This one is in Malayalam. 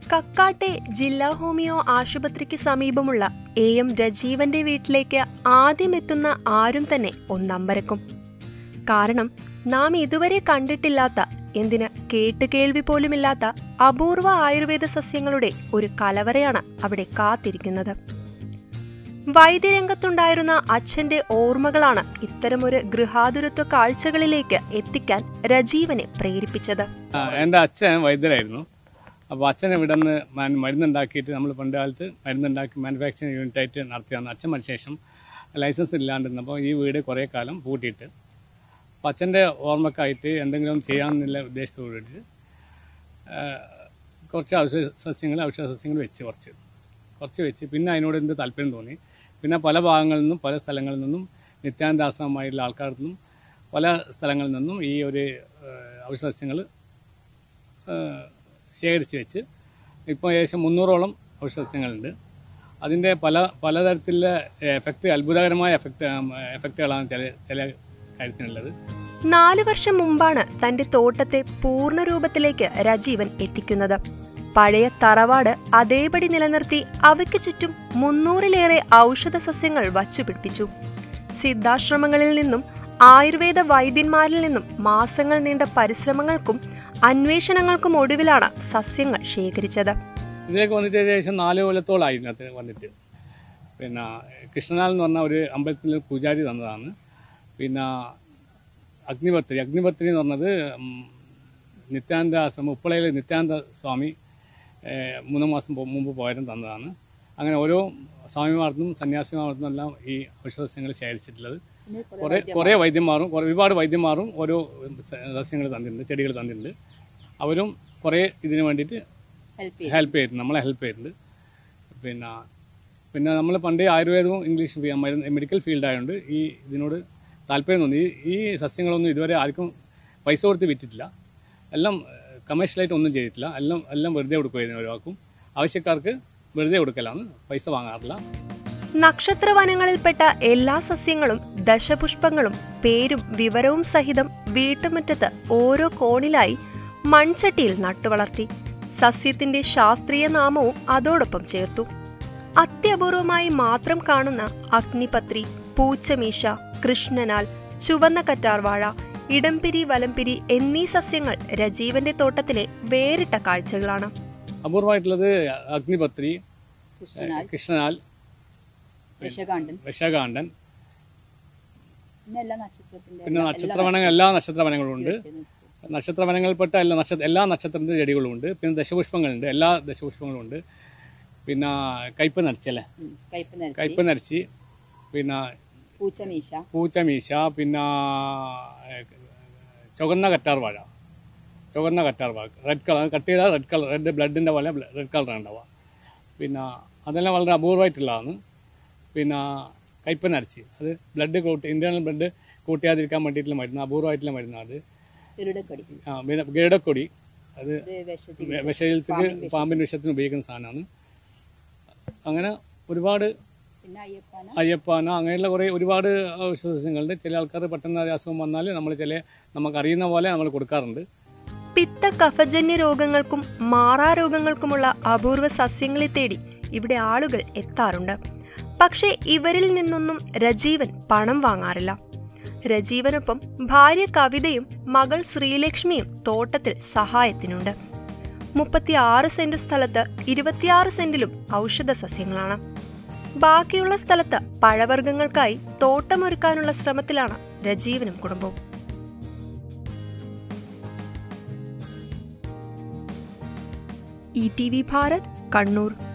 കക്കാട്ടെ ജില്ലാ ഹോമിയോ ആശുപത്രിക്ക് സമീപമുള്ള എ എം രജീവന്റെ വീട്ടിലേക്ക് ആദ്യം എത്തുന്ന ആരും തന്നെ ഒന്നമ്പരക്കും കാരണം നാം ഇതുവരെ കണ്ടിട്ടില്ലാത്ത എന്തിന് കേട്ടുകേൾവി പോലുമില്ലാത്ത അപൂർവ ആയുർവേദ സസ്യങ്ങളുടെ ഒരു കലവറയാണ് അവിടെ കാത്തിരിക്കുന്നത് വൈദ്യരംഗത്തുണ്ടായിരുന്ന അച്ഛന്റെ ഓർമ്മകളാണ് ഇത്തരമൊരു ഗൃഹാതുരത്വ കാഴ്ചകളിലേക്ക് എത്തിക്കാൻ രജീവനെ പ്രേരിപ്പിച്ചത് ആ, എൻ്റെ അച്ഛൻ വൈദ്യരായിരുന്നു അപ്പോൾ അച്ഛൻ ഇവിടെ നിന്ന് മരുന്നുണ്ടാക്കിയിട്ട് നമ്മൾ പണ്ട് കാലത്ത് മരുന്നുണ്ടാക്കി മാനുഫാക്ചറിങ് യൂണിറ്റായിട്ട് നടത്തിയാണ് അച്ഛൻ മരിച്ച ശേഷം ലൈസൻസ് ഇല്ലാണ്ടിരുന്നപ്പോൾ ഈ വീട് കുറേ കാലം പൂട്ടിയിട്ട് അപ്പോൾ അച്ഛൻ്റെ ഓർമ്മക്കായിട്ട് എന്തെങ്കിലും ചെയ്യാമെന്നുള്ള ഉദ്ദേശത്തോടു കൂടിയിട്ട് ആ, കുറച്ച് ഔഷധ സസ്യങ്ങൾ ഔഷധ സസ്യങ്ങൾ വെച്ച് കുറച്ച് കുറച്ച് വെച്ച് പിന്നെ അതിനോട് എന്ത് താല്പര്യം തോന്നി പിന്നെ പല ഭാഗങ്ങളിൽ നിന്നും പല സ്ഥലങ്ങളിൽ നിന്നും നിത്യാന്താശ്രമമായിട്ടുള്ള ആൾക്കാരിൽ നിന്നും പല സ്ഥലങ്ങളിൽ നിന്നും ഈ ഒരു ഔഷധ സസ്യങ്ങൾ ശേഖരിച്ച് വെച്ച് ഇപ്പോൾ ഏകദേശം മുന്നൂറോളം ഔഷധസ്യങ്ങളുണ്ട് അതിൻ്റെ പല പലതരത്തിലുള്ള എഫക്റ്റ് അത്ഭുതകരമായ എഫക്റ്റ് എഫക്റ്റുകളാണ് ചില ചില കാര്യത്തിനുള്ളത് നാലു വർഷം മുമ്പാണ് തന്റെ തോട്ടത്തെ പൂർണ്ണ രൂപത്തിലേക്ക് രജീവൻ എത്തിക്കുന്നത് പഴയ തറവാട് അതേപടി നിലനിർത്തി അവയ്ക്ക് ചുറ്റും മുന്നൂറിലേറെ ഔഷധ സസ്യങ്ങൾ വച്ചുപിടിപ്പിച്ചു സിദ്ധാശ്രമങ്ങളിൽ നിന്നും ആയുർവേദ വൈദ്യന്മാരിൽ നിന്നും മാസങ്ങൾ നീണ്ട പരിശ്രമങ്ങൾക്കും അന്വേഷണങ്ങൾക്കും ഒടുവിലാണ് സസ്യങ്ങൾ ശേഖരിച്ചത് ഇതിലേക്ക് വന്നിട്ട് ഏകദേശം നാല് കൊല്ലത്തോളമായി ഇതിനകത്ത് വന്നിട്ട് പിന്നെ കൃഷ്ണനാൽ എന്ന് പറഞ്ഞ ഒരു അമ്പലത്തിൽ പൂജാരി തന്നതാണ് പിന്നെ അഗ്നിപത്രി അഗ്നിപത്രി എന്ന് പറഞ്ഞത് ഉം, നിത്യാനന്ദ ആശ്രമം ഉപ്പളയിലെ നിത്യാനന്ദ സ്വാമി ഏഹ്, മൂന്ന് മാസം പോ- മുമ്പ് പോയാലും തന്നതാണ് അങ്ങനെ ഓരോ സ്വാമിമാർക്കും സന്യാസിമാർക്കും എല്ലാം ഈ ഔഷധസ്യങ്ങൾ ശേഖരിച്ചിട്ടുള്ളത് കുറേ കുറേ വൈദ്യന്മാരും കുറേ ഒരുപാട് വൈദ്യന്മാരും ഓരോ സസ്യങ്ങൾ തന്നിട്ടുണ്ട് ചെടികൾ തന്നിട്ടുണ്ട് അവരും കുറേ ഇതിന് വേണ്ടിയിട്ട് ഹെൽപ്പ് ചെയ്തിട്ടുണ്ട് നമ്മളെ ഹെൽപ്പ് ചെയ്തിട്ടുണ്ട് പിന്നെ പിന്നെ നമ്മൾ പണ്ടേ ആയുർവേദവും ഇംഗ്ലീഷും ഫീ- മരുന്ന് മെഡിക്കൽ ഫീൽഡ് ആയതുകൊണ്ട് ഈ ഇതിനോട് താല്പര്യം തോന്നി ഈ- ഈ സസ്യങ്ങളൊന്നും ഇതുവരെ ആർക്കും പൈസ കൊടുത്ത് വിറ്റിട്ടില്ല എല്ലാം കമേഴ്ഷ്യലായിട്ട് ഒന്നും ചെയ്തിട്ടില്ല എല്ലാം എല്ലാം വെറുതെ കൊടുക്കുമായിരുന്നു ഒരാൾക്കും ആവശ്യക്കാർക്ക് വെറുതെ കൊടുക്കലാണ് പൈസ വാങ്ങാറില്ല നക്ഷത്രവനങ്ങളിൽപ്പെട്ട എല്ലാ സസ്യങ്ങളും ദശപുഷ്പങ്ങളും പേരും വിവരവും സഹിതം വീട്ടുമുറ്റത്ത് ഓരോ കോണിലായി മൺചട്ടിയിൽ നട്ടുവളർത്തി സസ്യത്തിന്റെ ശാസ്ത്രീയ നാമവും അതോടൊപ്പം ചേർത്തു അത്യപൂർവമായി മാത്രം കാണുന്ന അഗ്നിപത്രി പൂച്ചമീശ കൃഷ്ണനാൽ ചുവന്ന കറ്റാർവാഴ ഇടംപിരി വലംപിരി എന്നീ സസ്യങ്ങൾ രജീവന്റെ തോട്ടത്തിലെ വേറിട്ട കാഴ്ചകളാണ് അപൂർവമായിട്ടുള്ളത് അഗ്നിപത്രി കൃഷ്ണനാൽ കൃഷ്ണനാൽ യശകാണ്ടൻ വിഷകാണ്ടൻ പിന്നെ എല്ലാ നക്ഷത്രത്തിന്റെ പിന്നെ നക്ഷത്രവനങ്ങൾ എല്ലാ നക്ഷത്രവനങ്ങളും ഉണ്ട് നക്ഷത്രവനങ്ങളിൽപ്പെട്ട എല്ലാ നക്ഷത്ര എല്ലാ നക്ഷത്രത്തിൻ്റെ ചെടികളും ഉണ്ട് പിന്നെ ദശപുഷ്പങ്ങളുണ്ട് എല്ലാ ദശപുഷ്പങ്ങളും ഉണ്ട് പിന്നെ കയ്പ് നരച്ചല്ലേ ഉം, കയ്പ് നരച്ചി കയ്പ് നരച്ചി പിന്നെ പൂച്ചമീശ പൂച്ചമീശ പിന്നെ ഏഹ്, ചുവന്ന കറ്റാർ വാഴ ചുവന്ന കറ്റാർ വാഴ റെഡ് കളർ കട്ട് ചെയ്താൽ റെഡ് കളർ റെഡ് ബ്ലഡിൻ്റെ പോലെ റെഡ് കളർ ഉണ്ടാവുക പിന്നെ അതെല്ലാം വളരെ അപൂർവമായിട്ടുള്ളതാണ് പിന്നെ കയ്പ് നരച്ചി അത് ബ്ലഡ് കൂട്ടി ഇൻറ്റേർണൽ ബ്ലഡ് കൂട്ടിയാതിരിക്കാൻ വേണ്ടിയിട്ടുള്ള മരുന്ന് അപൂർവമായിട്ടുള്ള മരുന്നാണ് അത് ഇരുടക്കൊടി ആ പിന്നെ ഗരുഡക്കൊടി അത് ഇത് വിഷത്തിൽ വെ- വിഷചികിത്സക്ക് പാമ്പിൻ വിഷത്തിന് ഉപയോഗിക്കുന്ന സാധനമാണ് അങ്ങനെ ഒരുപാട് പിന്നെ അയ്യപ്പാന അയ്യപ്പാന അങ്ങനെയുള്ള കുറേ ഒരുപാട് ഔഷധസസ്യങ്ങളുണ്ട് ചില ആൾക്കാർ പെട്ടെന്ന് ഒരു അസുഖം വന്നാൽ നമ്മൾ ചില നമുക്കറിയുന്ന പോലെ നമ്മൾ കൊടുക്കാറുണ്ട് പിത്ത കഫജന്യ രോഗങ്ങൾക്കും മാറാരോഗങ്ങൾക്കുമുള്ള അപൂർവ സസ്യങ്ങളെ തേടി ഇവിടെ ആളുകൾ എത്താറുണ്ട് പക്ഷേ ഇവരിൽ നിന്നൊന്നും രജീവൻ പണം വാങ്ങാറില്ല രജീവനൊപ്പം ഭാര്യ കവിതയും മകൾ ശ്രീലക്ഷ്മിയും തോട്ടത്തിൽ സഹായത്തിനുണ്ട് മുപ്പത്തിയാറ് സെന്റ് സ്ഥലത്ത് ഇരുപത്തിയാറ് സെന്റിലും ഔഷധ സസ്യങ്ങളാണ് ബാക്കിയുള്ള സ്ഥലത്ത് പഴവർഗ്ഗങ്ങൾക്കായി തോട്ടമൊരുക്കാനുള്ള ശ്രമത്തിലാണ് രജീവനും കുടുംബവും E T V Bharat Kannur